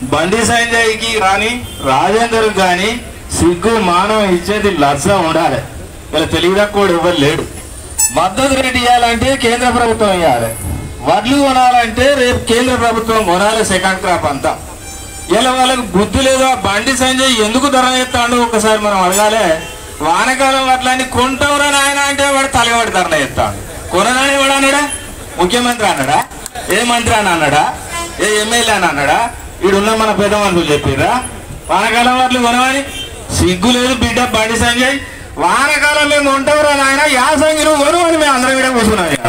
బండి సంజయ్కి కానీ రాజేందర్ కానీ సిగ్గు మానం ఇచ్చేది లజ్జ ఉండాలి ఇలా తెలియదక్కుడు ఎవరు లేడు మద్దతు రేటు ఇవ్వాలంటే కేంద్ర ప్రభుత్వం ఇవ్వాలి వడ్లు కొనాలంటే రేపు కేంద్ర ప్రభుత్వం కొనాలి సెకండ్ క్రాప్ అంతా ఇలా వాళ్ళకి బుద్ధి లేదు ఆ బండి సంజయ్ ఎందుకు ధర ఎత్తాడు ఒకసారి మనం అడగాలి వానకాలం వడ్లని కొంటావురా నాయన అంటే వాడు తలగబడి ధర ఎత్తాడు కొననని వాడు అన్నాడా ముఖ్యమంత్రి అన్నాడా ఏ మంత్రి అని అన్నాడా ఏ ఎమ్మెల్యే అని అన్నాడా ఈడున్న మన పెద్ద మనుషులు చెప్పిరా వానకాలం వడ్లు కొనమని సిగ్గు లేదు బిడ్డ బండి సంజయ్ వానకాలం మేము ఉంటావురా నాయన యాసంగి నువ్వు కొను అని మేము అందరం కూడా కూర్చున్నాం ఇవాళ.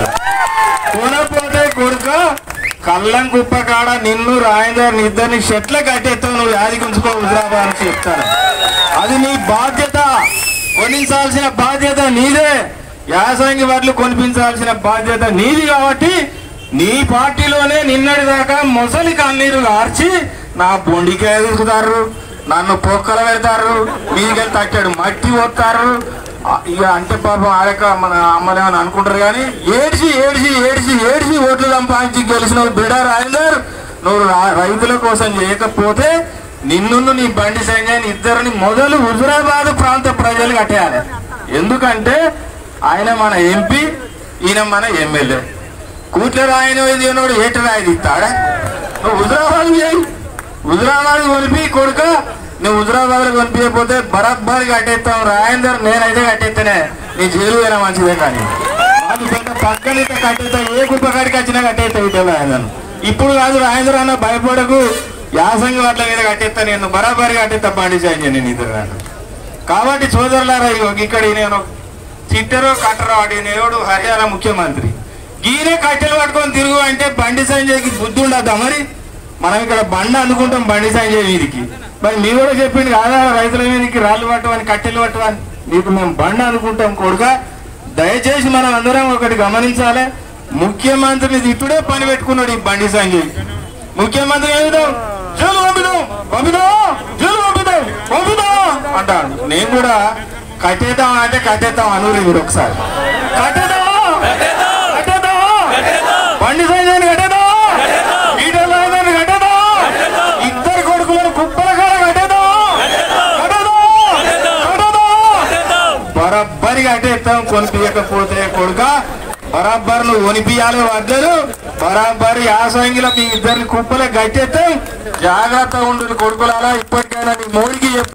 కొనపోతే కొడుక కళ్ళం కుప్ప కాడ నిన్ను రాయందర్ ఇద్దరిని చెట్ల కట్టేస్తావు నువ్వు యాదికి ఉంచుకో హుజరాబాద్ అని చెప్తాను అది నీ బాధ్యత కొనించాల్సిన బాధ్యత నీదే యాసంగి వడ్లు కొనిపించాల్సిన బాధ్యత నీది కాబట్టి నీ పార్టీలోనే నిన్నటి దాకా మొసలి కన్నీరు కార్చి నా బొండికే ఎదుగుతారు నన్ను పొక్కలు పెడతారు మీదికెళ్ళి తట్టాడు మట్టి పోతారు ఆ, ఇక అంటే పాపం ఆడక మన అమ్మలేమని అనుకుంటారు కానీ ఏడ్చి ఏడ్చి ఏడ్చి ఏడ్చి ఓట్లు సంపాదించి గెలిచిన బిడ రాజేందర్ నువ్వు రా- రైతుల కోసం చేయకపోతే నిన్ను నీ బండి సంజయ్ ఇద్దరిని మొదలు హుజురాబాద్ ప్రాంత ప్రజలు కట్టేయాలి ఎందుకంటే ఆయన మన ఎంపీ ఈయన మన ఎమ్మెల్యే కూట్ల రాయన ఏనోడు ఏట రాయి ఇస్తాడా నువ్వు హుజురాబాద్ చేయి హుజురాబాద్ కొనిపి కొడుక నువ్వు హుజురాబాద్ కొనిపించకపోతే బరాబర్ కట్టేస్తావు రాయందర్ నేనైతే కట్టేస్తానే నీ జైలు అయినా మంచిదే కానీ మాకు పెద్ద పక్కన ఇట్లా కట్టేస్తా ఏ కుప్ప కాడికి వచ్చినా కట్టేస్తా ఇట్లా రాయందర్ ఇప్పుడు కాదు రాయందర్ అన్న భయపడకు యాసంగి వాట్ల మీద కట్టేస్తా నేను బరాబర్ కట్టేస్తా బండి చేయండి నేను ఇద్దరు రాను కాబట్టి సోదరులారా ఇగో ఇక్కడ నేను చిట్టరో కట్టరో వాడి నేడు హర్యానా ముఖ్యమంత్రి ఈయనే కట్టెలు పట్టుకొని తిరుగు అంటే బండి సంజయ్కి బుద్ధి ఉండద్దా మరి మనం ఇక్కడ బండి అందుకుంటాం బండి సంజయ్ వీధికి మరి మీ కూడా చెప్పింది కాదా రైతుల మీదకి రాళ్ళు పట్టమని కట్టెలు పట్టమని మీకు మేము బండి అనుకుంటాం కొడుక దయచేసి మనం అందరం ఒకటి గమనించాలి ముఖ్యమంత్రిని తిట్టుడే పని పెట్టుకున్నాడు ఈ బండి సంజయ్ ముఖ్యమంత్రి ఏమిటో జైలు పంపిదాం పంపిదాం జైలు పంపిదాం పంపిదాం అంటాడు నేను కూడా కట్టేద్దాం అంటే కట్టేద్దాం అనూరి మీరు ఒకసారి కట్టేద్దాం కట్టేద్దాం బండి సంజయ్ని కట్టేద్దాం ఈటల రాజేందర్ని కట్టేద్దాం ఇద్దరు కొడుకులను కుప్పల కాడ కట్టేద్దాం కట్టేద్దాం కట్టేద్దాం బరబ్బరి కట్టేస్తాం కొనిపించకపోతే కొడుక బరాబర్ నువ్వు కొనిపించాలి వద్దరు బరాబర్ యాసంగిలో మీ ఇద్దరిని కుప్పలే కట్టేస్తాం జాగ్రత్తగా ఉండు కొడుకులారా ఇప్పటికైనా నీ మోడికి చెప్పు